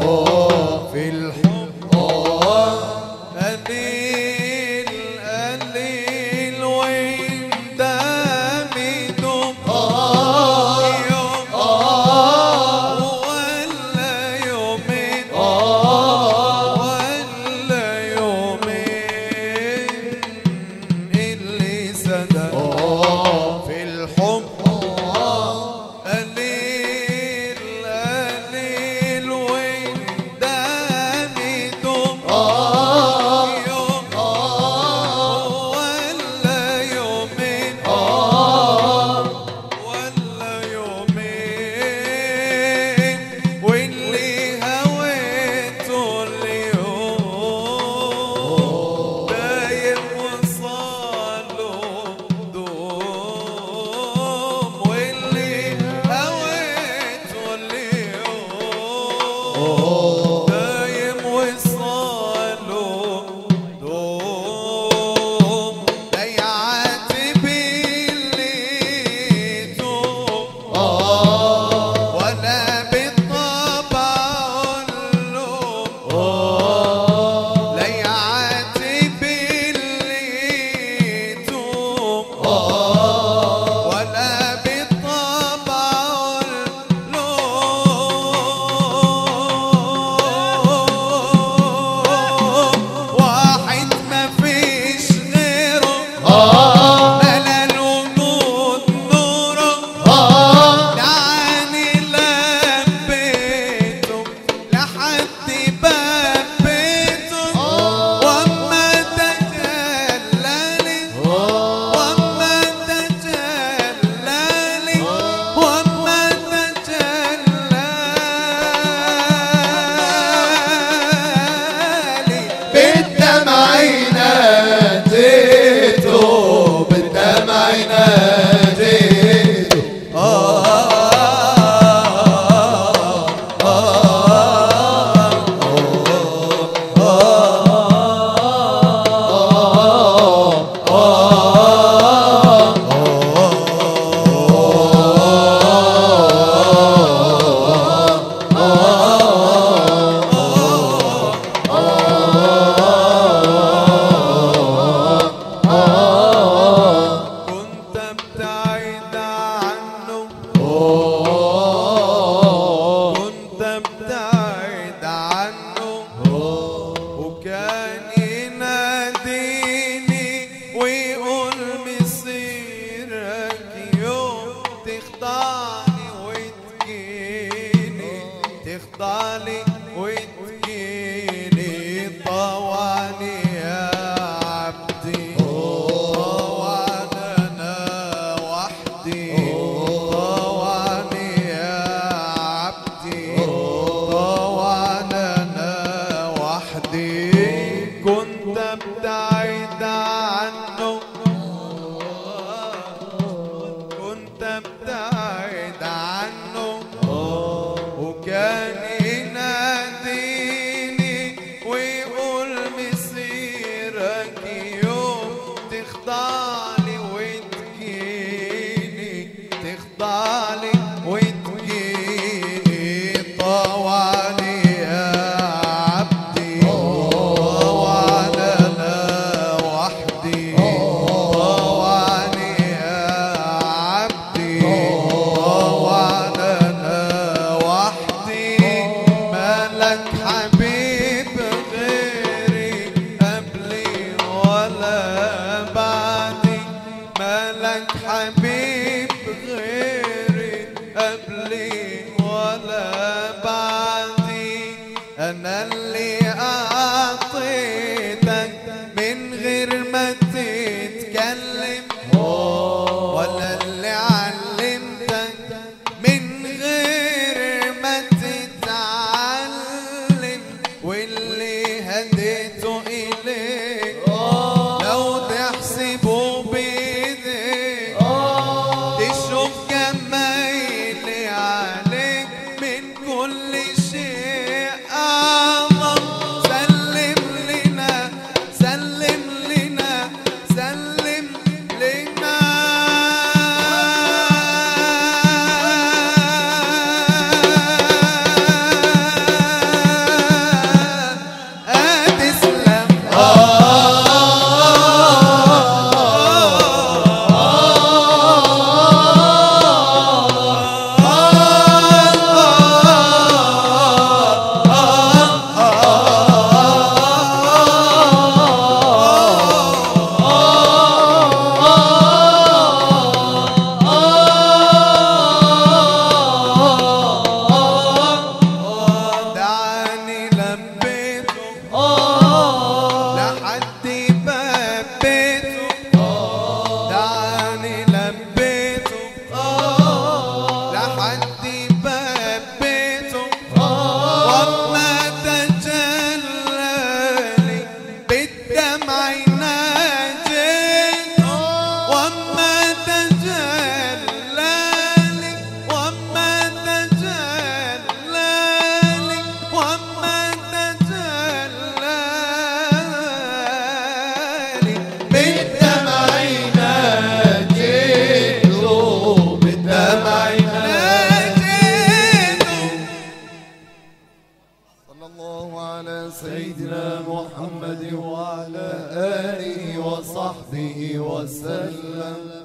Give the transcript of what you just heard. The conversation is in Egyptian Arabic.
في الحب قليل قليل وانت مدوم يوم ولا يومين ولا يومين اللي صدق في الحب قليل قليل وانت مدوم يوم ولا يومين ولا يومين واللي هويته اليوم دايم وصاله دوم واللي هويته اليوم دايم وصاله دوم ضيعت بليته ولا بالطبع اللوم ضيعت بليته ولا بالطبع اللوم واحد ما فيش غيره ملا الوجود نوره دعاني لبيته لحد باب بيته وما تجلالي وما تجلالي وما تجلالي بالدمع ناديته بالدمع ناديته كنت ابتعد عنه كنت ابتعد عنه وكان يناديني ويقول مسيرك يوم تخضعني وتجيني تخضعني وتجيني طوعني يا عبدي طوعني انا وحدي طوعني يا عبدي طوعني انا وحدي كنت ابتعد عنه كنت ابتعد عنه وكان يناديني ويقول مسيرك يوم تخضعلي وتجيني تخضعلي وتجيني طوالي يا عبدي طوالي انا وحدي طوالي يا عبدي طوالي انا وحدي مالك حبيب غيري قبلي ولا بعدي مالك حبيب غيري قبلي ولا بعدي انا اللي اعطيتك من غير ما تتكلم ولا اللي علمتك من غير ما تتعلم واللي هديته إليك لو تحسبه بإيديك تشوف جمايلي عليك من كل شيء أعظم سلم الله على سيدنا محمد وعلى آله وصحبه وسلم